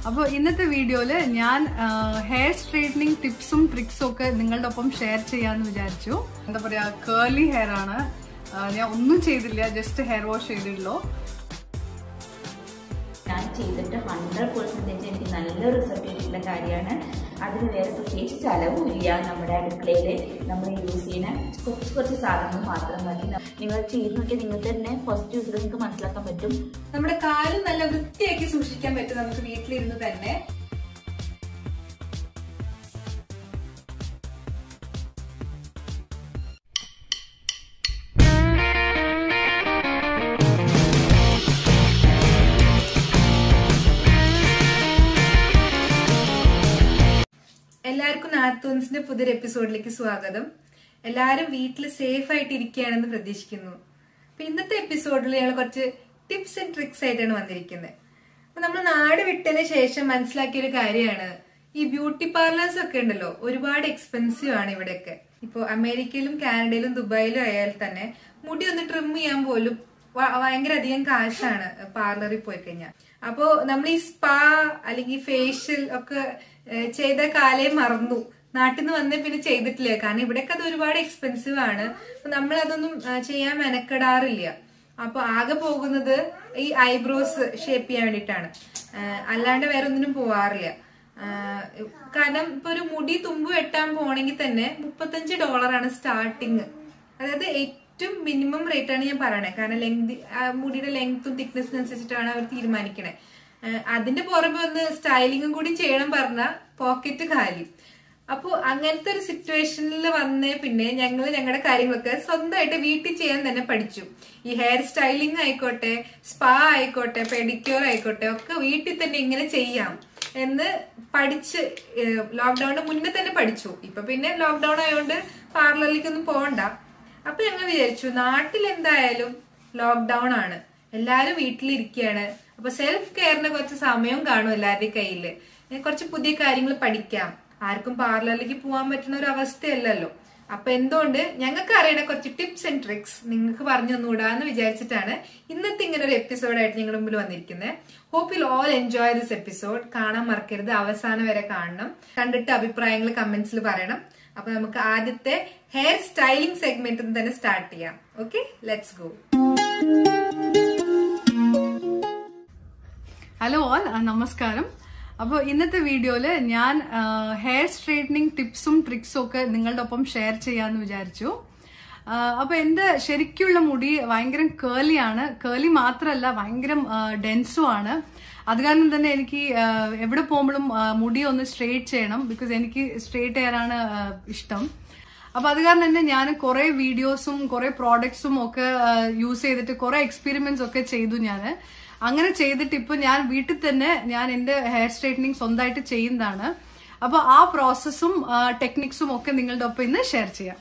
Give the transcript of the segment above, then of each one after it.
അപ്പോൾ ഇന്നത്തെ വീഡിയോയിൽ ഞാൻ ഹെയർ സ്ട്രൈറ്റനിങ് ടിപ്സും ട്രിക്സും ഒക്കെ നിങ്ങളുടെ ഒപ്പം ഷെയർ ചെയ്യാമെന്ന് വിചാരിച്ചു എന്താ പറയുക കേർലി ഹെയർ ആണ് ആ, ഞാൻ ഒന്നും ചെയ്തില്ല ജസ്റ്റ് ഹെയർ വാഷ് ചെയ്തിട്ടുള്ളൂ ഞാൻ ചെയ്തിട്ട് ഹൺഡ്രഡ് പെർസെൻറ്റേജ് എനിക്ക് നല്ല റിസൾട്ട് കിട്ടിയിട്ടുള്ള കാര്യമാണ് അതിന് വേറെ പ്രത്യേകിച്ച് ചെലവും ഇല്ല നമ്മുടെ അടുക്കളയിൽ നമ്മൾ യൂസ് ചെയ്യുന്ന കുറച്ച് കുറച്ച് സാധനങ്ങൾ മാത്രം മതി നിങ്ങൾ ചെയ്ത് നോക്കിയാൽ നിങ്ങൾക്ക് തന്നെ ഫസ്റ്റ് യൂസിൽ നിങ്ങൾക്ക് മനസ്സിലാക്കാൻ പറ്റും നമ്മുടെ കാലും നല്ല വൃത്തിയാക്കി സൂക്ഷിക്കാൻ പറ്റും നമുക്ക് വീട്ടിലിരുന്ന് തന്നെ എല്ലാവർക്കും നാത്തൂൻസിന്റെ പുതിയൊരു എപ്പിസോഡിലേക്ക് സ്വാഗതം എല്ലാവരും വീട്ടിൽ സേഫ് ആയിട്ട് ഇരിക്കുകയാണെന്ന് പ്രതീക്ഷിക്കുന്നു അപ്പൊ ഇന്നത്തെ എപ്പിസോഡിൽ ഞങ്ങൾ കുറച്ച് ടിപ്സ് ആൻഡ് ട്രിക്സ് ആയിട്ടാണ് വന്നിരിക്കുന്നത് അപ്പൊ നമ്മൾ നാട് വിട്ടതിന് ശേഷം മനസ്സിലാക്കിയ ഒരു കാര്യമാണ് ഈ ബ്യൂട്ടി പാർലേഴ്സ് ഒക്കെ ഉണ്ടല്ലോ ഒരുപാട് എക്സ്പെൻസീവ് ആണ് ഇവിടെയൊക്കെ ഇപ്പൊ അമേരിക്കയിലും കാനഡയിലും ദുബായിലും ആയാൽ തന്നെ മുടി ഒന്ന് ട്രിം ചെയ്യാൻ പോലും വ- ഭയങ്കര അധികം കാശാണ് പാർലറിൽ പോയി കഴിഞ്ഞാൽ അപ്പോ നമ്മൾ ഈ സ്പാ അല്ലെങ്കിൽ ഫേഷ്യൽ ഒക്കെ ഏഹ്, ചെയ്ത കാലേ മറന്നു നാട്ടിൽ നിന്ന് വന്നേ പിന്നെ ചെയ്തിട്ടില്ല കാരണം ഇവിടെയൊക്കെ അത് ഒരുപാട് എക്സ്പെൻസീവ് ആണ് അപ്പൊ നമ്മൾ അതൊന്നും ആ, ചെയ്യാൻ മെനക്കെടാറില്ല അപ്പൊ ആകെ പോകുന്നത് ഈ ഐബ്രോസ് ഷേപ്പ് ചെയ്യാൻ വേണ്ടിയിട്ടാണ് ആഹ് അല്ലാണ്ട് വേറെ ഒന്നിനും പോവാറില്ല ആഹ് കാരണം ഇപ്പൊ ഒരു മുടി തുമ്പ് വെട്ടാൻ പോണെങ്കിൽ തന്നെ മുപ്പത്തഞ്ച് ഡോളറാണ് സ്റ്റാർട്ടിങ് അതായത് ഏറ്റവും മിനിമം റേറ്റ് ആണ് ഞാൻ പറയണേ കാരണം ലെങ്ത് മുടിയുടെ ലെങ്ത്തും തിക്നെസ്സിനും അനുസരിച്ചിട്ടാണ് അവർ തീരുമാനിക്കണേ ആഹ് അതിന്റെ പുറമെ ഒന്ന് സ്റ്റൈലിങ്ങും കൂടി ചെയ്യണം പറഞ്ഞ പോക്കറ്റ് കാലി അപ്പോ അങ്ങനത്തെ ഒരു സിറ്റുവേഷനിൽ വന്നേ പിന്നെ ഞങ്ങൾ ഞങ്ങളുടെ കാര്യങ്ങളൊക്കെ സ്വന്തമായിട്ട് വീട്ടിൽ ചെയ്യാൻ തന്നെ പഠിച്ചു ഈ ഹെയർ സ്റ്റൈലിംഗ് ആയിക്കോട്ടെ സ്പാ ആയിക്കോട്ടെ പെഡിക്യൂർ ആയിക്കോട്ടെ ഒക്കെ വീട്ടിൽ തന്നെ എങ്ങനെ ചെയ്യാം എന്ന് പഠിച്ച് ലോക്ക്ഡൌണിന് മുന്നേ തന്നെ പഠിച്ചു ഇപ്പൊ പിന്നെ ലോക്ക്ഡൌൺ ആയതുകൊണ്ട് പാർലറിലേക്കൊന്നും പോകണ്ട അപ്പൊ ഞങ്ങൾ വിചാരിച്ചു നാട്ടിൽ എന്തായാലും ലോക്ക്ഡൌൺ ആണ് എല്ലാരും വീട്ടിലിരിക്കുകയാണ് അപ്പൊ സെൽഫ് കെയറിന് കുറച്ച് സമയവും കാണും എല്ലാവരുടെയും കയ്യില് ഏ, കുറച്ച് പുതിയ കാര്യങ്ങൾ പഠിക്കാം ആർക്കും പാർലറിലേക്ക് പോകാൻ പറ്റുന്ന ഒരു അവസ്ഥയല്ലല്ലോ അപ്പൊ എന്തുകൊണ്ട് ഞങ്ങൾക്ക് അറിയണ കുറച്ച് ടിപ്സ് ആൻഡ് ട്രിക്സ് നിങ്ങൾക്ക് പറഞ്ഞു തന്നുകൂടാന്ന് വിചാരിച്ചിട്ടാണ് ഇന്നത്തെ ഇങ്ങനെ ഒരു എപ്പിസോഡായിട്ട് നിങ്ങളുടെ മുമ്പിൽ വന്നിരിക്കുന്നത് hope you all enjoy this episode കാണാൻ മറക്കരുത് അവസാനം വരെ കാണണം കണ്ടിട്ട് അഭിപ്രായങ്ങൾ കമന്റ്സിൽ പറയണം അപ്പൊ നമുക്ക് ആദ്യത്തെ ഹെയർ സ്റ്റൈലിംഗ് സെഗ്മെന്റിൽ തന്നെ സ്റ്റാർട്ട് ചെയ്യാം okay let's go hello all നമസ്കാരം അപ്പോൾ ഇന്നത്തെ വീഡിയോയിൽ ഞാൻ ഹെയർ സ്ട്രൈറ്റനിങ് ടിപ്സും ട്രിക്സും ഒക്കെ നിങ്ങളുടെ ഒപ്പം ഷെയർ ചെയ്യാമെന്ന് വിചാരിച്ചു അപ്പോൾ എൻ്റെ ശരിക്കുള്ള മുടി ഭയങ്കര കേളിയാണ് കേളി മാത്രമല്ല ഭയങ്കര ഡെൻസും ആണ് അത് കാരണം തന്നെ എനിക്ക് ആ, എവിടെ പോകുമ്പോഴും ആ, മുടി ഒന്ന് സ്ട്രെയിറ്റ് ചെയ്യണം ബിക്കോസ് എനിക്ക് സ്ട്രെയിറ്റ് ചെയ്യാനാണ് ആ, ഇഷ്ടം അപ്പൊ അത് കാരണം തന്നെ ഞാൻ കുറെ വീഡിയോസും കുറെ പ്രോഡക്ട്സും ഒക്കെ യൂസ് ചെയ്തിട്ട് കുറെ എക്സ്പെരിമെന്റ്സ് ഒക്കെ ചെയ്തു ഞാൻ അങ്ങനെ ചെയ്തിട്ട് ഇപ്പൊ ഞാൻ വീട്ടിൽ തന്നെ ഞാൻ എന്റെ ഹെയർ സ്ട്രൈറ്റനിങ് സ്വന്തമായിട്ട് ചെയ്യുന്നതാണ് അപ്പൊ ആ പ്രോസസ്സും ടെക്നിക്സും ഒക്കെ നിങ്ങളുടെ ഒപ്പം ഇന്ന് ഷെയർ ചെയ്യാം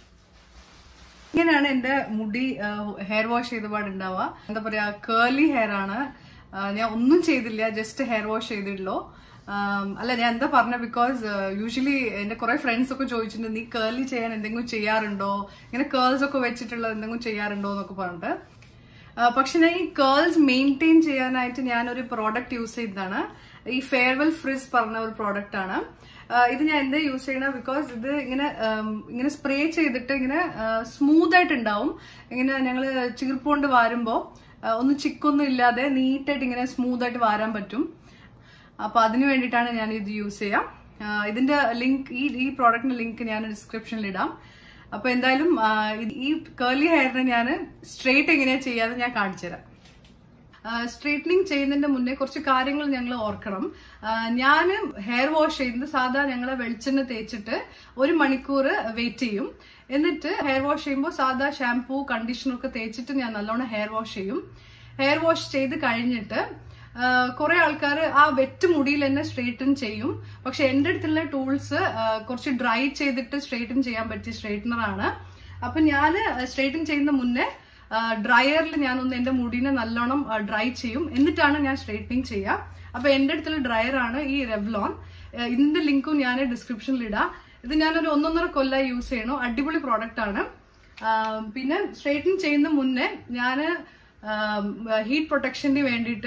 ഇങ്ങനെയാണ് എന്റെ മുടി ഹെയർ വാഷ് ചെയ്ത പാടുണ്ടാവുക എന്താ പറയാ കേർലി ഹെയർ ആണ് ആ, ഞാൻ ഒന്നും ചെയ്തില്ല ജസ്റ്റ് ഹെയർ വാഷ് ചെയ്തിട്ടുള്ളൂ ആം, അല്ല ഞാൻ എന്താ പറഞ്ഞ ബിക്കോസ് യൂഷ്വലി എന്റെ കുറെ ഫ്രണ്ട്സ് ഒക്കെ ചോദിച്ചിട്ടുണ്ട് നീ കേർലി ചെയ്യാൻ എന്തെങ്കിലും ചെയ്യാറുണ്ടോ ഇങ്ങനെ കേൾസ് ഒക്കെ വെച്ചിട്ടുള്ള എന്തെങ്കിലും ചെയ്യാറുണ്ടോ എന്നൊക്കെ പറഞ്ഞിട്ട് ആ, പക്ഷെ ഞാൻ ഈ കേൾസ് മെയിൻറ്റെയിൻ ചെയ്യാനായിട്ട് ഞാനൊരു പ്രോഡക്റ്റ് യൂസ് ചെയ്തതാണ് ഈ ഫെയർവെൽ ഫ്രിസ് പറഞ്ഞ ഒരു പ്രോഡക്റ്റ് ആണ് ആ, ഇത് ഞാൻ എന്താ യൂസ് ചെയ്യണ ബിക്കോസ് ഇത് ഇങ്ങനെ ഉം, ഇങ്ങനെ സ്പ്രേ ചെയ്തിട്ട് ഇങ്ങനെ സ്മൂത്ത് ആയിട്ട് ഉണ്ടാവും ഇങ്ങനെ ഞങ്ങൾ ചീർപ്പുകൊണ്ട് വാരുമ്പോ ആ, ഒന്നും ചിക്കൊന്നും ഇല്ലാതെ നീറ്റായിട്ട് ഇങ്ങനെ സ്മൂത്ത് ആയിട്ട് വാരാൻ പറ്റും അപ്പൊ അതിന് വേണ്ടിയിട്ടാണ് ഞാൻ ഇത് യൂസ് ചെയ്യാം ആ, ഇതിന്റെ ലിങ്ക് ഈ ഈ പ്രോഡക്റ്റിന്റെ ലിങ്ക് ഞാൻ ഡിസ്ക്രിപ്ഷനിൽ ഇടാം അപ്പൊ എന്തായാലും ആ, ഇത് ഈ കേർലി ഹെയറിന് ഞാൻ സ്ട്രെയിറ്റ് എങ്ങനെയാ ചെയ്യാന്ന് ഞാൻ കാണിച്ചു തരാം സ്ട്രൈറ്റനിങ് ചെയ്യുന്നതിന്റെ മുന്നേ കുറച്ച് കാര്യങ്ങൾ ഞങ്ങൾ ഓർക്കണം ഞാൻ ഹെയർ വാഷ് ചെയ്യുന്നത് സാധാ ഞങ്ങൾ വെളിച്ചെണ്ണ തേച്ചിട്ട് ഒരു മണിക്കൂർ വെയിറ്റ് ചെയ്യും എന്നിട്ട് ഹെയർ വാഷ് ചെയ്യുമ്പോൾ സാധാ ഷാംപൂ കണ്ടീഷണർ ഒക്കെ തേച്ചിട്ട് ഞാൻ നല്ലോണം ഹെയർ വാഷ് ചെയ്യും ഹെയർ വാഷ് ചെയ്ത് കഴിഞ്ഞിട്ട് കുറെ ആൾക്കാർ ആ വെറ്റ് മുടിയിൽ തന്നെ സ്ട്രെയിറ്റൻ ചെയ്യും പക്ഷെ എന്റെ അടുത്തുള്ള ടൂൾസ് കുറച്ച് ഡ്രൈ ചെയ്തിട്ട് സ്ട്രെയിറ്റൻ ചെയ്യാൻ പറ്റിയ സ്ട്രെയിറ്റനർ ആണ് അപ്പൊ ഞാൻ സ്ട്രെയിറ്റൻ ചെയ്യുന്ന മുന്നേ ഡ്രയറിൽ ഞാൻ ഒന്ന് എന്റെ മുടിനെ നല്ലോണം ഡ്രൈ ചെയ്യും എന്നിട്ടാണ് ഞാൻ സ്ട്രെയിറ്റനിങ് ചെയ്യുക അപ്പൊ എന്റെ അടുത്തുള്ള ഡ്രയർ ആണ് ഈ റെവ്ലോൺ ഇതിന്റെ ലിങ്കും ഞാൻ ഡിസ്ക്രിപ്ഷനിൽ ഇടാം ഇത് ഞാനൊരു ഒന്നൊന്നര കൊല്ലം യൂസ് ചെയ്യണു അടിപൊളി പ്രോഡക്റ്റ് ആണ് ആ, പിന്നെ സ്ട്രെയിറ്റൻ ചെയ്യുന്ന മുന്നേ ഞാൻ ഹീറ്റ് പ്രൊട്ടക്ഷന് വേണ്ടിയിട്ട്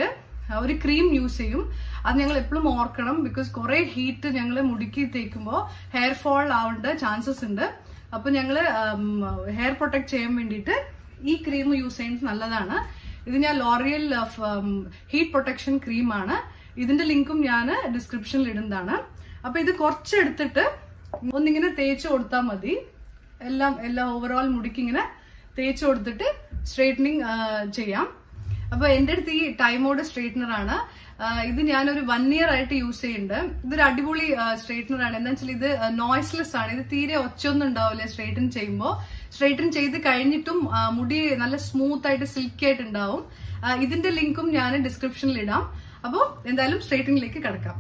ഒരു ക്രീം യൂസ് ചെയ്യും അത് ഞങ്ങൾ എപ്പോഴും ഓർക്കണം ബിക്കോസ് കുറെ ഹീറ്റ് ഞങ്ങൾ മുടിക്ക് തേക്കുമ്പോൾ ഹെയർ ഫോൾ ആവേണ്ട ചാൻസസ് ഉണ്ട് അപ്പൊ ഞങ്ങൾ ഹെയർ പ്രൊട്ടക്ട് ചെയ്യാൻ വേണ്ടിയിട്ട് ഈ ക്രീം യൂസ് ചെയ്യുന്നത് നല്ലതാണ് ഇത് ഞാൻ ലോറിയൽ ഹീറ്റ് പ്രൊട്ടക്ഷൻ ക്രീമാണ് ഇതിന്റെ ലിങ്കും ഞാൻ ഡിസ്ക്രിപ്ഷനിൽ ഇടുന്നതാണ് അപ്പൊ ഇത് കുറച്ചെടുത്തിട്ട് ഒന്നിങ്ങനെ തേച്ച് കൊടുത്താൽ മതി എല്ലാം എല്ലാം ഓവറോൾ മുടിക്ക് ഇങ്ങനെ തേച്ച് കൊടുത്തിട്ട് സ്ട്രൈറ്റനിങ് ചെയ്യാം അപ്പൊ എന്റെ അടുത്ത് ഈ ടൈമോഡ് സ്ട്രൈറ്റ്നർ ആണ് ആ, ഇത് ഞാനൊരു വൺ ഇയർ ആയിട്ട് യൂസ് ചെയ്യുന്നുണ്ട് ഇതൊരു അടിപൊളി സ്ട്രൈറ്റ്നർ ആണ് എന്താ വെച്ചാൽ ഇത് നോയ്സ്ലെസ് ആണ് ഇത് തീരെ ഒച്ചൊന്നും ഉണ്ടാവില്ല സ്ട്രൈറ്റൻ ചെയ്യുമ്പോൾ സ്ട്രൈറ്റൻ ചെയ്ത് കഴിഞ്ഞിട്ടും ആ, മുടി നല്ല സ്മൂത്ത് ആയിട്ട് സിൽക്കി ആയിട്ട് ഉണ്ടാവും ആ, ഇതിന്റെ ലിങ്കും ഞാൻ ഡിസ്ക്രിപ്ഷനിൽ ഇടാം അപ്പോൾ എന്തായാലും സ്ട്രൈറ്റനിലേക്ക് കിടക്കാം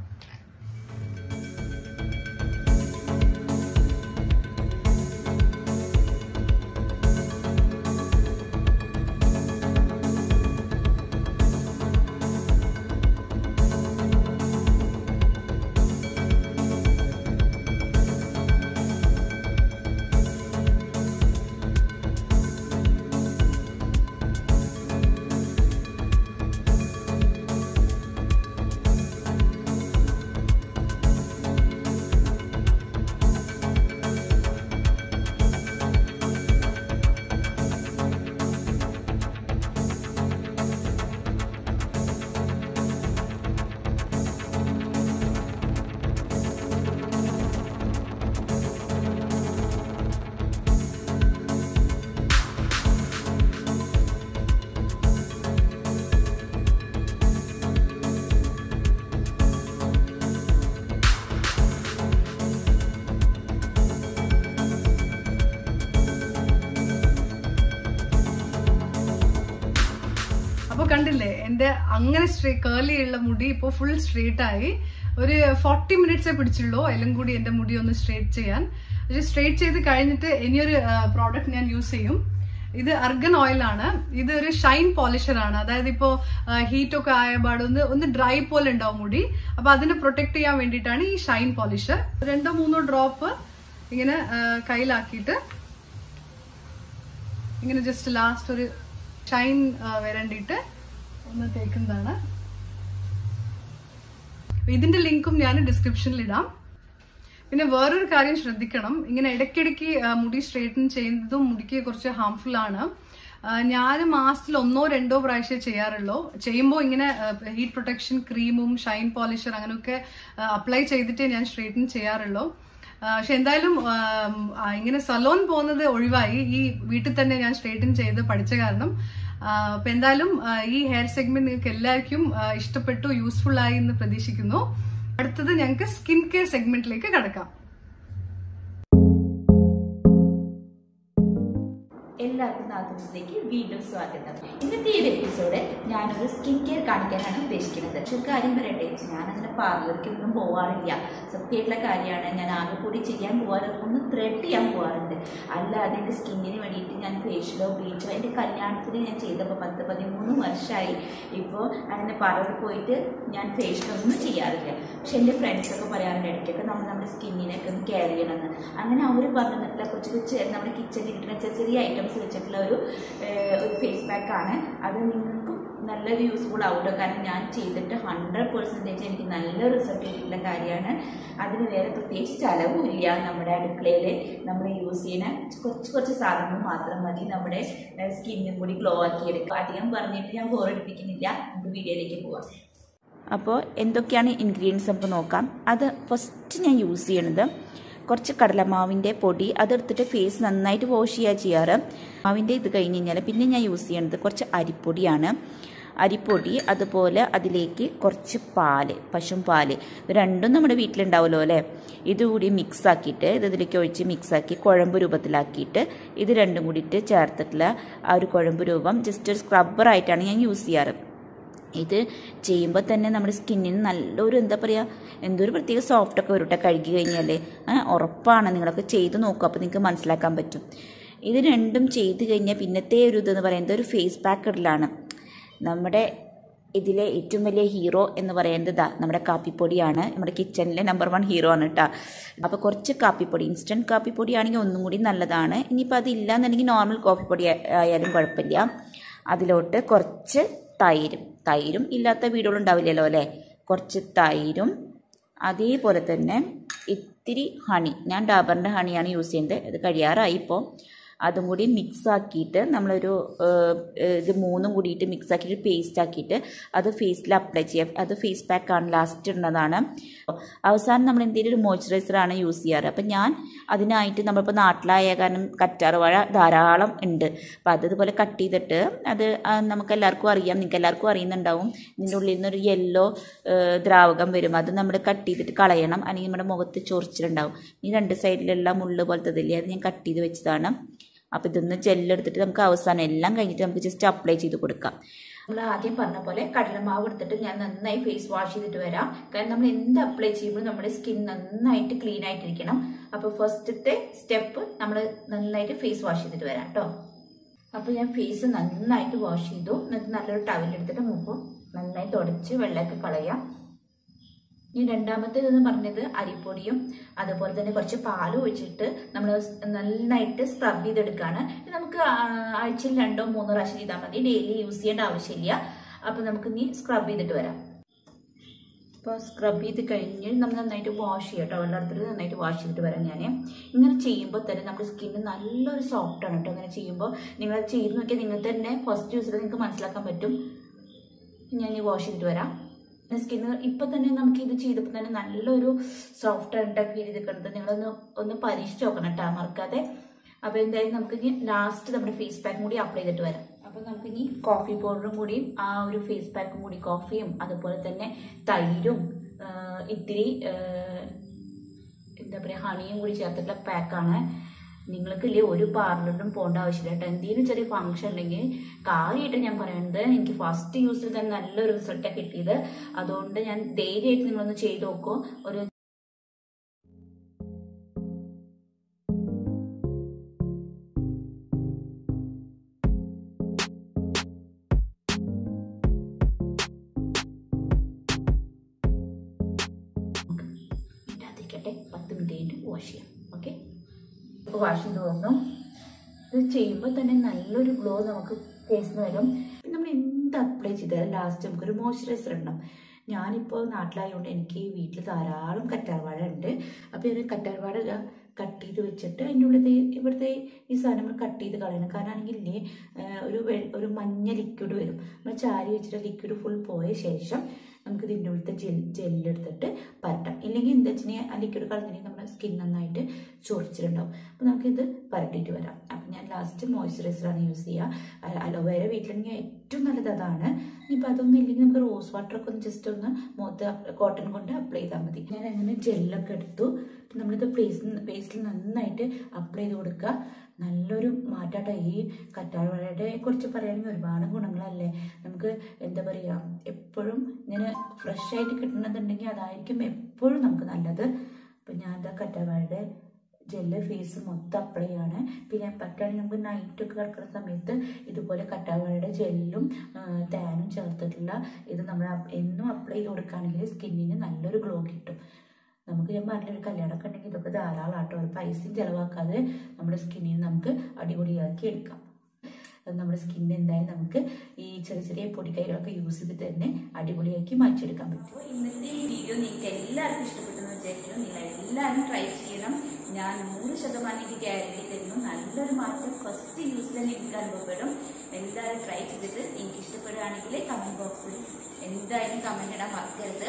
അപ്പൊ കണ്ടില്ലേ എന്റെ അങ്ങനെ കേർലി ഉള്ള മുടി ഇപ്പൊ ഫുൾ സ്ട്രേറ്റ് ആയി ഒരു ഫോർട്ടി മിനിറ്റ്സേ പിടിച്ചുള്ളൂ എല്ലാം കൂടി എന്റെ മുടി ഒന്ന് സ്ട്രേറ്റ് ചെയ്യാൻ സ്ട്രേറ്റ് ചെയ്ത് കഴിഞ്ഞിട്ട് ഇനിയൊരു പ്രോഡക്റ്റ് ഞാൻ യൂസ് ചെയ്യും ഇത് അർഗൻ ഓയിൽ ആണ് ഇത് ഒരു ഷൈൻ പോളിഷർ ആണ് അതായത് ഇപ്പോ ഹീറ്റ് ഒക്കെ ആയ പാട് ഒന്ന് ഒന്ന് ഡ്രൈ പോലെ ഉണ്ടാവും മുടി അപ്പൊ അതിനെ പ്രൊട്ടക്ട് ചെയ്യാൻ വേണ്ടിയിട്ടാണ് ഈ ഷൈൻ പോളിഷർ രണ്ടോ മൂന്നോ ഡ്രോപ്പ് ഇങ്ങനെ ആ, കയ്യിലാക്കിയിട്ട് ഇങ്ങനെ ജസ്റ്റ് ലാസ്റ്റ് ഒരു ഷൈൻ വരണ്ടിട്ട് ഒന്ന് തേക്കുന്നതാണ് ഇതിന്റെ ലിങ്കും ഞാൻ ഡിസ്ക്രിപ്ഷനിൽ ഇടാം പിന്നെ വേറൊരു കാര്യം ശ്രദ്ധിക്കണം ഇങ്ങനെ ഇടയ്ക്കിടയ്ക്ക് ആ, മുടി സ്ട്രേറ്റൻ ചെയ്യുന്നതും മുടിക്ക് കുറച്ച് ഹാംഫുൾ ആണ് ഞാൻ മാസത്തിൽ ഒന്നോ രണ്ടോ പ്രാവശ്യം ചെയ്യാറുള്ളൂ ചെയ്യുമ്പോൾ ഇങ്ങനെ ഹീറ്റ് പ്രൊട്ടക്ഷൻ ക്രീമും ഷൈൻ പോളിഷർ അങ്ങനെയൊക്കെ അപ്ലൈ ചെയ്തിട്ടേ ഞാൻ സ്ട്രേറ്റൻ ചെയ്യാറുള്ളൂ ആ, പക്ഷെ എന്തായാലും ആം, ആ, ഇങ്ങനെ സലോൺ പോകുന്നത് ഒഴിവായി ഈ വീട്ടിൽ തന്നെ ഞാൻ സ്ട്രേറ്റൻ ചെയ്ത് പഠിച്ച കാരണം ആ, അപ്പൊ എന്തായാലും ആ, ഈ ഹെയർ സെഗ്മെന്റ് നിങ്ങൾക്ക് എല്ലാവർക്കും ആ, ഇഷ്ടപ്പെട്ടു യൂസ്ഫുൾ ആയി എന്ന് പ്രതീക്ഷിക്കുന്നു അടുത്തത് ഞങ്ങൾക്ക് സ്കിൻ കെയർ സെഗ്മെന്റിലേക്ക് കടക്കാം എല്ലാവർക്കും നാത്തൂസിലേക്ക് വീണ്ടും സ്വാഗതം ഇന്നത്തെ ഈ ഒരു എപ്പിസോഡ് ഞാനൊരു സ്കിൻ കെയർ കാണിക്കാനാണ് ഉദ്ദേശിക്കുന്നത് പക്ഷെ ഒരു കാര്യം പറയട്ടെ ഞാൻ അങ്ങനെ പാർലർക്ക് ഒന്നും പോവാറില്ല സത്യമായിട്ടുള്ള കാര്യമാണ് ഞാൻ ആകെ കൂടി ചെയ്യാൻ പോകാറ് ഒന്ന് ത്രെഡ് ചെയ്യാൻ പോകാറുണ്ട് അല്ലാതെ എൻ്റെ സ്കിന്നിന് വേണ്ടിയിട്ട് ഞാൻ ഫേഷ്യലോ ബ്ലീച്ചോ എൻ്റെ കല്യാണത്തിന് ഞാൻ ചെയ്തപ്പോൾ പത്ത് പതിമൂന്ന് വർഷമായി ഇപ്പോൾ അങ്ങനെ പാർലറിൽ പോയിട്ട് ഞാൻ ഫേഷ്യലൊന്നും ചെയ്യാറില്ല പക്ഷെ എൻ്റെ ഫ്രണ്ട്സൊക്കെ പറയാറുണ്ട് ഇടയ്ക്കൊക്കെ നമ്മൾ നമ്മുടെ സ്കിന്നിനൊക്കെ ഒന്ന് കെയർ ചെയ്യണമെന്ന് അങ്ങനെ അവർ പറഞ്ഞു തന്നിട്ടുള്ള കൊച്ചു കൊച്ചു നമ്മുടെ കിച്ചണിൽ കിട്ടുന്ന ചെറിയ ചെറിയ ഐറ്റംസ് വെച്ചിട്ടുള്ള ഒരു ഏഹ്, ഒരു ഫേസ് പാക്ക് ആണ് അത് നിങ്ങൾക്കും നല്ലൊരു യൂസ്ഫുൾ ആവുമല്ലോ കാരണം ഞാൻ ചെയ്തിട്ട് ഹൺഡ്രഡ് പെർസെൻറ്റേജ് എനിക്ക് നല്ല റിസൾട്ട് കിട്ടിയിട്ടുള്ള കാര്യമാണ് അതിന് വേറെ പ്രത്യേകിച്ച് ചിലവും ഇല്ല നമ്മുടെ അടുക്കളയിൽ നമ്മൾ യൂസ് ചെയ്യുന്ന കുറച്ച് കുറച്ച് സാധനങ്ങൾ മാത്രം മതി നമ്മുടെ സ്കിന്നും കൂടി ഗ്ലോ ആക്കി എടുക്കുക അധികം പറഞ്ഞിട്ട് ഞാൻ ബോറടിപ്പിക്കുന്നില്ല നമുക്ക് വീഡിയോയിലേക്ക് പോവാം അപ്പോൾ എന്തൊക്കെയാണ് ഇൻഗ്രീഡിയൻസ് നമുക്ക് നോക്കാം അത് ഫസ്റ്റ് ഞാൻ യൂസ് ചെയ്യണത് കുറച്ച് കടലമാവിൻ്റെ പൊടി അതെടുത്തിട്ട് ഫേസ് നന്നായിട്ട് വാഷ് ചെയ്യുക ചെയ്യാറ് മാവിൻ്റെ ഇത് കഴിഞ്ഞ് കഴിഞ്ഞാൽ പിന്നെ ഞാൻ യൂസ് ചെയ്യണത് കുറച്ച് അരിപ്പൊടിയാണ് അരിപ്പൊടി അതുപോലെ അതിലേക്ക് കുറച്ച് പാല് പശും പാല് ഇത് രണ്ടും നമ്മുടെ വീട്ടിലുണ്ടാവുമല്ലോ അല്ലേ ഇതുകൂടി മിക്സ് ആക്കിയിട്ട് ഇത് ഇതിലേക്ക് ഒഴിച്ച് മിക്സ് ആക്കി കുഴമ്പ് രൂപത്തിലാക്കിയിട്ട് ഇത് രണ്ടും കൂടിയിട്ട് ചേർത്തിട്ടുള്ള ആ ഒരു കുഴമ്പ് രൂപം ജസ്റ്റ് ഒരു സ്ക്രബ്ബറായിട്ടാണ് ഞാൻ യൂസ് ചെയ്യാറ് ഇത് ചെയ്യുമ്പോൾ തന്നെ നമ്മുടെ സ്കിന്നിന് നല്ലൊരു എന്താ പറയുക എന്തോ ഒരു പ്രത്യേക സോഫ്റ്റ് ഒക്കെ വരും കേട്ടോ കഴുകി കഴിഞ്ഞാൽ ഉറപ്പാണ് നിങ്ങളൊക്കെ ചെയ്ത് നോക്കുക അപ്പോൾ നിങ്ങൾക്ക് മനസ്സിലാക്കാൻ പറ്റും ഇത് രണ്ടും ചെയ്ത് കഴിഞ്ഞാൽ പിന്നത്തെ ഒരു ഇതെന്ന് പറയുന്നത് ഒരു ഫേസ് പാക്ക് ഇടലാണ് നമ്മുടെ ഇതിലെ ഏറ്റവും വലിയ ഹീറോ എന്ന് പറയുന്നത് ഇതാ നമ്മുടെ കാപ്പിപ്പൊടിയാണ് നമ്മുടെ കിച്ചണിലെ നമ്പർ വൺ ഹീറോ ആണ് കേട്ടോ അപ്പോൾ കുറച്ച് കാപ്പിപ്പൊടി ഇൻസ്റ്റൻറ്റ് കാപ്പിപ്പൊടി ആണെങ്കിൽ ഒന്നും കൂടി നല്ലതാണ് ഇനിയിപ്പോൾ അതില്ല എന്നുണ്ടെങ്കിൽ നോർമൽ കോഫിപ്പൊടി ആയാലും കുഴപ്പമില്ല അതിലോട്ട് കുറച്ച് തൈരും തൈരും ഇല്ലാത്ത വീടുകളുണ്ടാവില്ലല്ലോ അല്ലേ കുറച്ച് തൈരും അതേപോലെ തന്നെ ഇത്തിരി ഹണി ഞാൻ ഡാബറിൻ്റെ ഹണിയാണ് യൂസ് ചെയ്യുന്നത് ഇത് കഴിയാറായി ഇപ്പോൾ അതും കൂടി മിക്സ് ആക്കിയിട്ട് നമ്മളൊരു ഏഹ്, ഏഹ്, ഇത് മൂന്നും കൂടിയിട്ട് മിക്സ് ആക്കിയിട്ട് പേസ്റ്റ് ആക്കിയിട്ട് അത് ഫേസിൽ അപ്ലൈ ചെയ്യുക അത് ഫേസ് പാക്കാണ് ലാസ്റ്റ് ഇടുന്നതാണ് അവസാനം നമ്മൾ എന്തെങ്കിലും ഒരു മോയ്സ്ചറൈസറാണ് യൂസ് ചെയ്യാറ് അപ്പം ഞാൻ അതിനായിട്ട് നമ്മളിപ്പോൾ നാട്ടിലായ കാരണം കറ്റാർ വാഴ ധാരാളം ഉണ്ട് അപ്പം അത് ഇതുപോലെ കട്ട് ചെയ്തിട്ട് അത് ആ, നമുക്ക് എല്ലാവർക്കും അറിയാം നിങ്ങൾക്ക് എല്ലാവർക്കും അറിയുന്നുണ്ടാവും ഇതിൻ്റെ ഉള്ളിൽ നിന്നൊരു യെല്ലോ ദ്രാവകം വരും അത് നമ്മൾ കട്ട് ചെയ്തിട്ട് കളയണം അല്ലെങ്കിൽ നമ്മുടെ മുഖത്ത് ചൊറിച്ചിലുണ്ടാവും ഈ രണ്ട് സൈഡിലുള്ള മുള്ള് പോലത്തെ ഇതില്ലേ അത് ഞാൻ കട്ട് ചെയ്ത് വെച്ചതാണ് അപ്പോൾ ഇതൊന്ന് ജെല്ലെടുത്തിട്ട് നമുക്ക് അവസാനം എല്ലാം കഴിഞ്ഞിട്ട് നമുക്ക് ജസ്റ്റ് അപ്ലൈ ചെയ്ത് കൊടുക്കാം നമ്മൾ ആദ്യം പറഞ്ഞ പോലെ കടലമാവ് എടുത്തിട്ട് ഞാൻ നന്നായി ഫേസ് വാഷ് ചെയ്തിട്ട് വരാം കാരണം നമ്മൾ എന്ത് അപ്ലൈ ചെയ്യുമ്പോൾ നമ്മുടെ സ്കിൻ നന്നായിട്ട് ക്ലീൻ ആയിട്ടിരിക്കണം അപ്പോൾ ഫസ്റ്റത്തെ സ്റ്റെപ്പ് നമ്മൾ നന്നായിട്ട് ഫേസ് വാഷ് ചെയ്തിട്ട് വരാം കേട്ടോ അപ്പോൾ ഞാൻ ഫേസ് നന്നായിട്ട് വാഷ് ചെയ്തു എന്നിട്ട് നല്ലൊരു ടവൽ എടുത്തിട്ട് മുഖം നന്നായി തുടച്ച് വെള്ളമൊക്കെ കളയാം ഇനി രണ്ടാമത്തേതെന്ന് പറഞ്ഞത് അരിപ്പൊടിയും അതുപോലെ തന്നെ കുറച്ച് പാലും ഒഴിച്ചിട്ട് നമ്മൾ നന്നായിട്ട് സ്ക്രബ് ചെയ്തെടുക്കുകയാണ് ഇത് നമുക്ക് ആ- ആഴ്ചയിൽ രണ്ടോ മൂന്നോ പ്രാവശ്യം ചെയ്താൽ മതി ഡെയിലി യൂസ് ചെയ്യേണ്ട ആവശ്യമില്ല അപ്പോൾ നമുക്ക് ഇനി സ്ക്രബ് ചെയ്തിട്ട് വരാം അപ്പോൾ സ്ക്രബ് ചെയ്ത് കഴിഞ്ഞ് നമ്മൾ നന്നായിട്ട് വാഷ് ചെയ്യാം കേട്ടോ വെള്ളം എടുത്തിട്ട് നന്നായിട്ട് വാഷ് ചെയ്തിട്ട് വരാം ഞാൻ ഇങ്ങനെ ചെയ്യുമ്പോൾ തന്നെ നമ്മുടെ സ്കിന്ന് നല്ലൊരു സോഫ്റ്റ് ആണ് കേട്ടോ അങ്ങനെ ചെയ്യുമ്പോൾ നിങ്ങൾ ചെയ്ത് നോക്കിയാൽ നിങ്ങൾ തന്നെ ഫസ്റ്റ് യൂസിൽ നിങ്ങൾക്ക് മനസ്സിലാക്കാൻ പറ്റും ഞാൻ ഈ വാഷ് ചെയ്തിട്ട് വരാം സ്കിന്ന് ഇപ്പൊ തന്നെ നമുക്ക് ഇത് ചെയ്തപ്പോൾ തന്നെ നല്ലൊരു സോഫ്റ്റ് ആയിട്ട് ഫീൽ ചെയ്തിട്ടുണ്ട് നിങ്ങളൊന്ന് ഒന്ന് പരീക്ഷിച്ച് നോക്കണം കേട്ടോ മറക്കാതെ അപ്പൊ എന്തായാലും നമുക്ക് ഇനി ലാസ്റ്റ് നമ്മുടെ ഫേസ് പാക്കും കൂടി അപ്ലൈ ചെയ്തിട്ട് വരാം അപ്പൊ നമുക്ക് ഇനി കോഫി പൗഡറും കൂടി ആ ഒരു ഫേസ് പാക്കും കൂടി കോഫിയും അതുപോലെ തന്നെ തൈരും ആ, ഇത്തിരി ആ, എന്താ പറയുക ഹണിയും കൂടി ചേർത്തിട്ടുള്ള പാക്കാണ് നിങ്ങൾക്കില്ലേ ഒരു പാർലറിലും പോകേണ്ട ആവശ്യമില്ല കേട്ടോ എന്തെങ്കിലും ചെറിയ ഫംഗ്ഷൻ ഉണ്ടെങ്കിൽ കാര്യമായിട്ട് ഞാൻ പറയുന്നത് എനിക്ക് ഫസ്റ്റ് യൂസിൽ തന്നെ നല്ലൊരു റിസൾട്ടാണ് കിട്ടിയത് അതുകൊണ്ട് ഞാൻ ധൈര്യമായിട്ട് നിങ്ങളൊന്ന് ചെയ്ത് നോക്കൂ ഒരു ഇതിനകത്തേക്കട്ടെ പത്ത് മിനിറ്റ് കഴിഞ്ഞിട്ട് വാഷ് ചെയ്യാം ഓക്കെ ഇപ്പോൾ വാഷ് ചെയ്ത് വന്നു ഇത് ചെയ്യുമ്പോൾ തന്നെ നല്ലൊരു ഗ്ലോ നമുക്ക് ഫേസിന് വരും നമ്മൾ എന്ത് അപ്ലൈ ചെയ്താലും ലാസ്റ്റ് നമുക്കൊരു മോയ്സ്ചറൈസർ ഉണ്ടാവും ഞാനിപ്പോൾ നാട്ടിലായതുകൊണ്ട് എനിക്ക് വീട്ടിൽ ധാരാളം കറ്റാർവാഴ ഉണ്ട് അപ്പോൾ ഒരു കറ്റാർവാഴ കട്ട് ചെയ്ത് വെച്ചിട്ട് അതിൻ്റെ ഉള്ളിൽ ദേ ഇവിടുത്തെ ഈ സാധനങ്ങൾ കട്ട് ചെയ്ത് കളയണം കാരണം ആണെങ്കിൽ ഇല്ലേ ആ, ഒരു വെ- ഒരു മഞ്ഞ ലിക്വിഡ് വരും നമ്മൾ ചാരി വെച്ചിട്ട് ലിക്വിഡ് ഫുൾ പോയ ശേഷം നമുക്ക് ഇതിൻ്റെ ഉള്ളിലത്തെ ജെൽ ജെല്ലെടുത്തിട്ട് പരട്ടാം ഇല്ലെങ്കിൽ എന്താ വെച്ചിട്ടുണ്ടെങ്കിൽ ആ ലിക്വിഡ് കളഞ്ഞിട്ടുണ്ടെങ്കിൽ നമ്മുടെ സ്കിൻ നന്നായിട്ട് ചൊറിച്ചിട്ടുണ്ടാവും അപ്പോൾ നമുക്കിത് പരട്ടിയിട്ട് വരാം അപ്പം ഞാൻ ലാസ്റ്റ് മോയ്സ്ചറൈസറാണ് യൂസ് ചെയ്യുക അലോവേര വീട്ടിലുണ്ടെങ്കിൽ ഏറ്റവും നല്ലത് അതാണ് ഇനിയിപ്പോൾ അതൊന്നും ഇല്ലെങ്കിൽ നമുക്ക് റോസ് വാട്ടറൊക്കെ ഒന്ന് ജസ്റ്റ് ഒന്ന് മുഖത്ത് കോട്ടൺ കൊണ്ട് അപ്ലൈ ചെയ്താൽ മതി ഞാൻ അങ്ങനെ ജെല്ലൊക്കെ എടുത്തു ഇപ്പം നമ്മളിത് ഫേസിൽ ഫേസിൽ നന്നായിട്ട് അപ്ലൈ ചെയ്ത് കൊടുക്കുക നല്ലൊരു മാറ്റാട്ടോ ഈ കറ്റാർവാഴയുടെ കുറിച്ച് പറയുകയാണെങ്കിൽ ഒരുപാട് ഗുണങ്ങളല്ലേ നമുക്ക് എന്താ പറയുക എപ്പോഴും ഇങ്ങനെ ഫ്രഷ് ആയിട്ട് കിട്ടണമെന്നുണ്ടെങ്കിൽ അതായിരിക്കും എപ്പോഴും നമുക്ക് നല്ലത് അപ്പം ഞാൻ എന്താ കറ്റാർവാഴയുടെ ജെല്ല് ഫേസ് മൊത്തം അപ്ലൈ ആണ് പിന്നെ പറ്റുകയാണെങ്കിൽ നമുക്ക് നൈറ്റൊക്കെ കിടക്കുന്ന സമയത്ത് ഇതുപോലെ കറ്റാർവാഴയുടെ ജെല്ലും താനും ചേർത്തിട്ടുള്ള ഇത് നമ്മൾ അപ്- എന്നും അപ്ലൈ ചെയ്ത് കൊടുക്കുകയാണെങ്കിൽ സ്കിന്നിന് നല്ലൊരു ഗ്ലോ കിട്ടും നമുക്ക് ഞാൻ പറഞ്ഞൊരു കല്യാണമൊക്കെ ഉണ്ടെങ്കിൽ ഇതൊക്കെ ധാരാളം ആട്ടോ ഒരു പൈസയും ചിലവാക്കാതെ നമ്മുടെ സ്കിന്നിനെ നമുക്ക് അടിപൊളിയാക്കി എടുക്കാം അത് നമ്മുടെ സ്കിന്നിന് എന്തായാലും നമുക്ക് ഈ ചെറിയ ചെറിയ പൊടിക്കൈകളൊക്കെ യൂസ് ചെയ്തിട്ട് തന്നെ അടിപൊളിയാക്കി മാറ്റിയെടുക്കാൻ പറ്റും ഇന്നത്തെ ഈ വീഡിയോ നിങ്ങൾക്ക് എല്ലാവർക്കും ഇഷ്ടപ്പെട്ടെന്ന് വിചാരിക്കുന്നു നിങ്ങൾ എല്ലാവരും ട്രൈ ചെയ്യണം ഞാൻ നൂറ് ശതമാനം എനിക്ക് ഗ്യാരണ്ടി തരുന്നു നല്ലൊരു മാറ്റം ഫസ്റ്റ് യൂസിൽ തന്നെ എനിക്ക് അനുഭവപ്പെടും എല്ലാവരും ട്രൈ ചെയ്തിട്ട് നിങ്ങൾക്ക് ഇഷ്ടപ്പെടുകയാണെങ്കിൽ കമന്റ് ബോക്സിൽ എന്തായാലും കമന്റ് ഇടാൻ മറക്കരുത്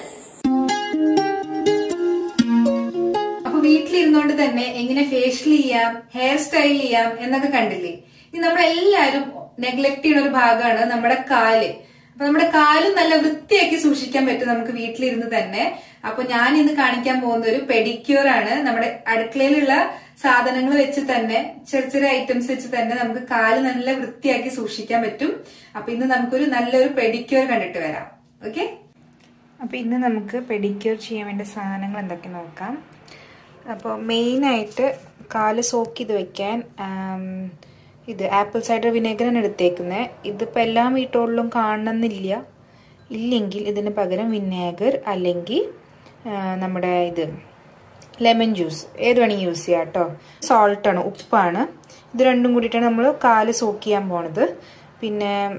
അപ്പൊ വീട്ടിലിരുന്നോണ്ട് തന്നെ എങ്ങനെ ഫേഷ്യൽ ചെയ്യാം ഹെയർ സ്റ്റൈൽ ചെയ്യാം എന്നൊക്കെ കണ്ടില്ലേ ഇനി നമ്മളെല്ലാരും നെഗ്ലക്ട് ചെയ്യുന്ന ഒരു ഭാഗമാണ് നമ്മുടെ കാല് അപ്പൊ നമ്മുടെ കാലും നല്ല വൃത്തിയാക്കി സൂക്ഷിക്കാൻ പറ്റും നമുക്ക് വീട്ടിലിരുന്ന് തന്നെ അപ്പൊ ഞാൻ ഇന്ന് കാണിക്കാൻ പോകുന്ന ഒരു പെഡിക്യൂർ ആണ് നമ്മുടെ അടുക്കളയിലുള്ള സാധനങ്ങൾ വെച്ച് തന്നെ ചെറിയ ചെറിയ ഐറ്റംസ് വെച്ച് തന്നെ നമുക്ക് കാല് നല്ല വൃത്തിയാക്കി സൂക്ഷിക്കാൻ പറ്റും അപ്പൊ ഇന്ന് നമുക്കൊരു നല്ലൊരു പെഡിക്യൂർ കണ്ടിട്ട് വരാം ഓക്കെ അപ്പോൾ ഇന്ന് നമുക്ക് പെഡിക്യൂർ ചെയ്യാൻ വേണ്ട സാധനങ്ങൾ എന്തൊക്കെ നോക്കാം അപ്പോൾ മെയിനായിട്ട് കാല് സോക്ക് ചെയ്ത് വെക്കാൻ ആം, ഇത് ആപ്പിൾ സൈഡർ വിനെഗറാണ് എടുത്തേക്കുന്നത് ഇതിപ്പോൾ എല്ലാ വീട്ടുകളിലും കാണണമെന്നില്ല ഇല്ലെങ്കിൽ ഇതിന് പകരം വിനേഗർ അല്ലെങ്കിൽ ആ, നമ്മുടെ ഇത് ലെമൺ ജ്യൂസ് ഏത് വേണമെങ്കിൽ യൂസ് ചെയ്യാം കേട്ടോ സോൾട്ടാണ് ഉപ്പാണ് ഇത് രണ്ടും കൂടിയിട്ടാണ് നമ്മൾ കാല് സോക്ക് ചെയ്യാൻ പോണത് പിന്നെ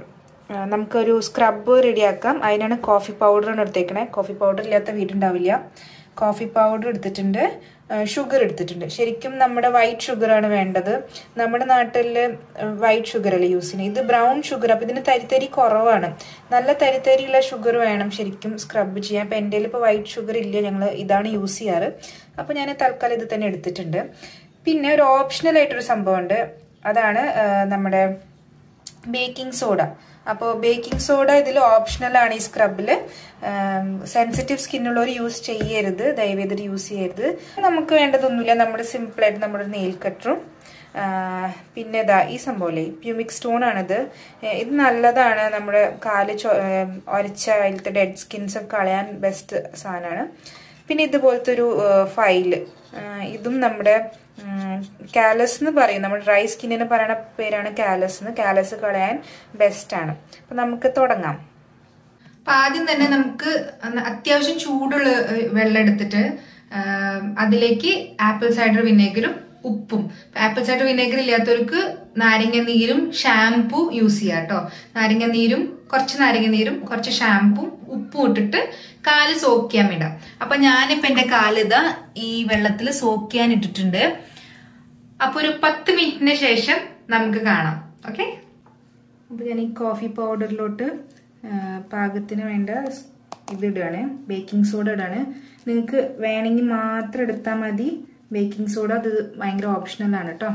ആ, നമുക്കൊരു സ്ക്രബ് റെഡിയാക്കാം അതിനാണ് കോഫി പൗഡറാണ് എടുത്തേക്കണേ കോഫി പൗഡർ ഇല്ലാത്ത വീടുണ്ടാവില്ല കോഫി പൗഡർ എടുത്തിട്ടുണ്ട് ഷുഗർ എടുത്തിട്ടുണ്ട് ശരിക്കും നമ്മുടെ വൈറ്റ് ഷുഗറാണ് വേണ്ടത് നമ്മുടെ നാട്ടിൽ വൈറ്റ് ഷുഗർ അല്ലേ യൂസ് ചെയ്യുന്നത് ഇത് ബ്രൗൺ ഷുഗർ അപ്പം ഇതിന് തരിത്തരി കുറവാണ് നല്ല തരിത്തരിയുള്ള ഷുഗർ വേണം ശരിക്കും സ്ക്രബ് ചെയ്യാൻ അപ്പം എൻ്റെ ഇപ്പോൾ വൈറ്റ് ഷുഗർ ഇല്ല ഞങ്ങൾ ഇതാണ് യൂസ് ചെയ്യാറ് അപ്പോൾ ഞാൻ തൽക്കാലം ഇത് തന്നെ എടുത്തിട്ടുണ്ട് പിന്നെ ഒരു ഓപ്ഷണൽ ആയിട്ടൊരു സംഭവമുണ്ട് അതാണ് ആ, നമ്മുടെ ബേക്കിംഗ് സോഡ അപ്പോൾ ബേക്കിംഗ് സോഡ ഇതിൽ ഓപ്ഷണൽ ആണ് ഈ സ്ക്രബിൽ സെൻസിറ്റീവ് സ്കിന്നുള്ളവർ യൂസ് ചെയ്യരുത് ദയവേത് യൂസ് ചെയ്യരുത് നമുക്ക് വേണ്ടതൊന്നുമില്ല നമ്മുടെ സിമ്പിളായിട്ട് നമ്മുടെ നെയിൽ കട്ടറും പിന്നെ ഇതാ ഈ സംഭവമല്ലേ പ്യൂമിക് സ്റ്റോൺ ആണിത് ഏഹ് ഇത് നല്ലതാണ് നമ്മുടെ കാല് ചൊ- ഏഹ് ഒരച്ച അതിലത്തെ ഡെഡ് സ്കിൻസ് ഒക്കെ കളയാൻ ബെസ്റ്റ് സാധനമാണ് പിന്നെ ഇതുപോലത്തെ ഒരു ഫയല് ഇതും നമ്മുടെ കാലസ് എന്ന് പറയും നമ്മുടെ ഡ്രൈ സ്കിന്നിന് പറയുന്ന പേരാണ് കാലസ് എന്ന് കാലസ് കളയാൻ ബെസ്റ്റ് ആണ് അപ്പൊ നമുക്ക് തുടങ്ങാം അപ്പൊ ആദ്യം തന്നെ നമുക്ക് അന്ന് അത്യാവശ്യം ചൂടുള്ള ഏഹ്, വെള്ളം എടുത്തിട്ട് ആം, അതിലേക്ക് ആപ്പിൾ സൈഡർ വിനേഗറും ഉപ്പും ആപ്പിൾ സൈഡർ വിനേഗർ ഇല്ലാത്തവർക്ക് നാരങ്ങ നീരും ഷാംപൂ യൂസ് ചെയ്യാം കേട്ടോ നാരങ്ങ നീരും കുറച്ച് നാരങ്ങ നീരും കുറച്ച് ഷാംപൂം ഉപ്പും ഇട്ടിട്ട് കാല് സോക്ക് ചെയ്യാൻ വിടാം അപ്പൊ ഞാനിപ്പോ എന്റെ കാല് ഇതാ ഈ വെള്ളത്തിൽ സോക്ക് ചെയ്യാൻ ഇട്ടിട്ടുണ്ട് അപ്പൊ ഒരു പത്ത് മിനിറ്റിന് ശേഷം നമുക്ക് കാണാം ഓക്കെ അപ്പോൾ ഞാൻ ഈ കോഫി പൗഡറിലോട്ട് പാകത്തിന് വേണ്ട സ് ഇത് ഇടുകയാണ് ബേക്കിംഗ് സോഡ ഇടാണ് നിങ്ങൾക്ക് വേണമെങ്കിൽ മാത്രം എടുത്താൽ മതി ബേക്കിംഗ് സോഡ അത് ഭയങ്കര ഓപ്ഷണലാണ് കേട്ടോ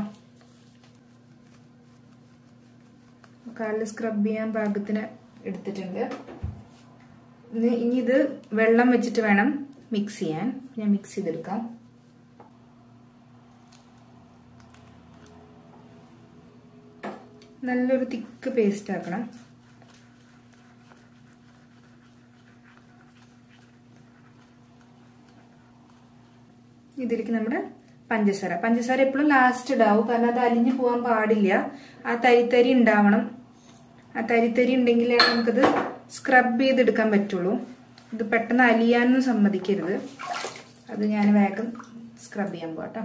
കാലിൽ സ്ക്രബ് ചെയ്യാൻ പാകത്തിന് എടുത്തിട്ടുണ്ട് ഇനി ഇനി ഇത് വെള്ളം വെച്ചിട്ട് വേണം മിക്സ് ചെയ്യാൻ ഞാൻ മിക്സ് ചെയ്തെടുക്കാം നല്ലൊരു തിക്ക് പേസ്റ്റ് ആക്കണം ഇതിലേക്ക് നമ്മുടെ പഞ്ചസാര പഞ്ചസാര എപ്പോഴും ലാസ്റ്റ് ഇടാവും കാരണം അത് അലിഞ്ഞു പോകാൻ പാടില്ല ആ തരിത്തരി ഉണ്ടാവണം ആ തരിത്തരി ഉണ്ടെങ്കിലേ നമുക്കത് സ്ക്രബ് ചെയ്തെടുക്കാൻ പറ്റുള്ളൂ ഇത് പെട്ടെന്ന് അലിയാനൊന്നും സമ്മതിക്കരുത് അത് ഞാൻ വേഗം സ്ക്രബ് ചെയ്യാൻ പോകട്ടോ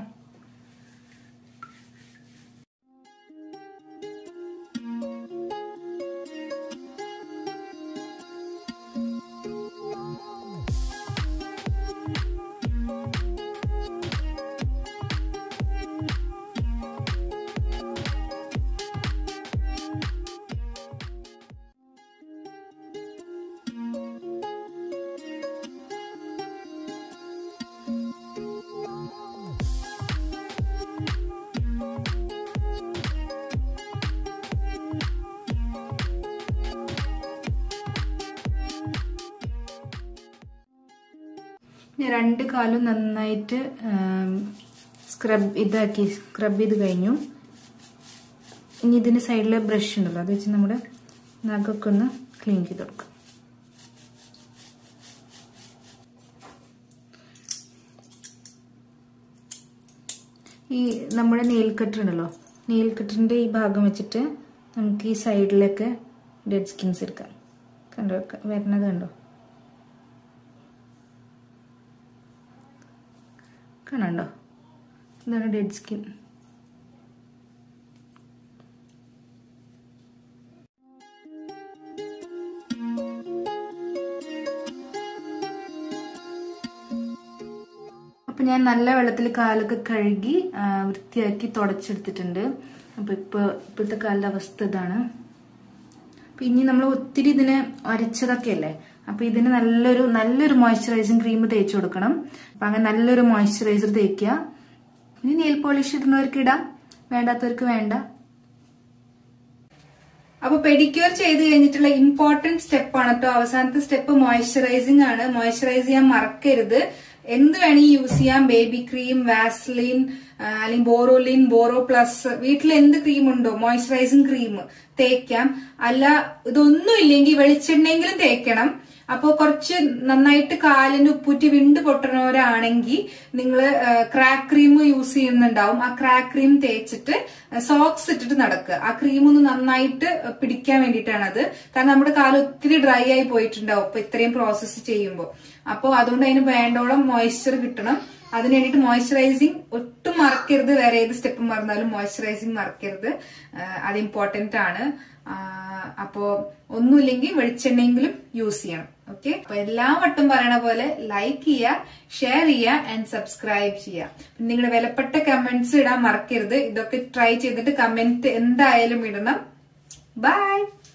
ഞാൻ രണ്ട് കാലും നന്നായിട്ട് സ്ക്രബ് ഇതാക്കി സ്ക്രബ് ചെയ്ത് കഴിഞ്ഞു ഇനി ഇതിന്റെ സൈഡിലെ ബ്രഷ് ഉണ്ടല്ലോ അത് വെച്ച് നമ്മുടെ നഖമൊക്കെ ഒന്ന് ക്ലീൻ ചെയ്ത് കൊടുക്കാം ഈ നമ്മുടെ നെയിൽ കട്ടർ ഉണ്ടല്ലോ നെയിൽ കട്ടറിന്റെ ഈ ഭാഗം വെച്ചിട്ട് നമുക്ക് ഈ സൈഡിലൊക്കെ ഡെഡ് സ്കിൻസ് എടുക്കാം കണ്ടോ വരുന്നത് കണ്ടോ കാണണ്ടോ ഇതാണ് ഡെഡ് സ്കിൻ അപ്പൊ ഞാൻ നല്ല വെള്ളത്തിൽ കാലൊക്കെ കഴുകി ആ, വൃത്തിയാക്കി തുടച്ചെടുത്തിട്ടുണ്ട് അപ്പൊ ഇപ്പൊ ഇപ്പോഴത്തെ കാലിന്റെ അവസ്ഥ ഇതാണ് അപ്പൊ ഇനി നമ്മൾ ഒത്തിരി ഇതിനെ അരച്ചതൊക്കെ അല്ലേ അപ്പൊ ഇതിന് നല്ലൊരു നല്ലൊരു മോയ്സ്ചറൈസിങ് ക്രീം തേച്ച് കൊടുക്കണം അപ്പൊ അങ്ങനെ നല്ലൊരു മോയ്സ്ചറൈസർ തേക്കുക ഇനി നെയിൽ പോളിഷ് ഇടുന്നവർക്ക് ഇടാം വേണ്ടാത്തവർക്ക് വേണ്ട അപ്പൊ പെഡിക്യൂർ ചെയ്ത് കഴിഞ്ഞിട്ടുള്ള ഇമ്പോർട്ടന്റ് സ്റ്റെപ്പ് ആണ് കേട്ടോ അവസാനത്തെ സ്റ്റെപ്പ് മോയ്സ്ചറൈസിംഗ് ആണ് മോയ്സ്ചറൈസ് ചെയ്യാൻ മറക്കരുത് എന്ത് വേണമെങ്കിൽ യൂസ് ചെയ്യാം ബേബി ക്രീം വാസ്ലിൻ അല്ലെങ്കിൽ ബോറോലിൻ ബോറോ പ്ലസ് വീട്ടിൽ എന്ത് ക്രീം ഉണ്ടോ മോയ്സ്ചറൈസിംഗ് ക്രീം തേക്കാം അല്ല ഇതൊന്നും ഇല്ലെങ്കിൽ വെളിച്ചെണ്ണയെങ്കിലും തേക്കണം അപ്പോൾ കുറച്ച് നന്നായിട്ട് കാലിന്റെ ഉപ്പൂറ്റി വിണ്ട് പൊട്ടുന്നവരാണെങ്കിൽ നിങ്ങൾ ക്രാക്ക് ക്രീം യൂസ് ചെയ്യുന്നുണ്ടാവും ആ ക്രാക്ക് ക്രീം തേച്ചിട്ട് സോക്സ് ഇട്ടിട്ട് നടക്കുക ആ ക്രീം ഒന്ന് നന്നായിട്ട് പിടിക്കാൻ വേണ്ടിയിട്ടാണ് അത് കാരണം നമ്മുടെ കാല് ഒത്തിരി ഡ്രൈ ആയി പോയിട്ടുണ്ടാവും ഇപ്പൊ ഇത്രയും പ്രോസസ്സ് ചെയ്യുമ്പോൾ അപ്പോൾ അതുകൊണ്ട് അതിന് വേണ്ടോളം മോയ്സ്ചർ കിട്ടണം അതിന് വേണ്ടിയിട്ട് മോയ്സ്ചറൈസിങ് ഒട്ടും മറക്കരുത് വേറെ ഏത് സ്റ്റെപ്പ് മറന്നാലും മോയ്സ്ചറൈസിങ് മറക്കരുത് ആ, അത് ഇമ്പോർട്ടന്റ് ആണ് ആ, അപ്പോ ഒന്നുമില്ലെങ്കിൽ വെളിച്ചെണ്ണയെങ്കിലും യൂസ് ചെയ്യണം ഓക്കെ അപ്പൊ എല്ലാ വട്ടം പറയണ പോലെ ലൈക്ക് ചെയ്യുക ഷെയർ ചെയ്യുക ആൻഡ് സബ്സ്ക്രൈബ് ചെയ്യുക നിങ്ങളുടെ വിലപ്പെട്ട കമന്റ്സ് ഇടാൻ മറക്കരുത് ഇതൊക്കെ ട്രൈ ചെയ്തിട്ട് കമന്റ് എന്തായാലും ഇടണം ബൈ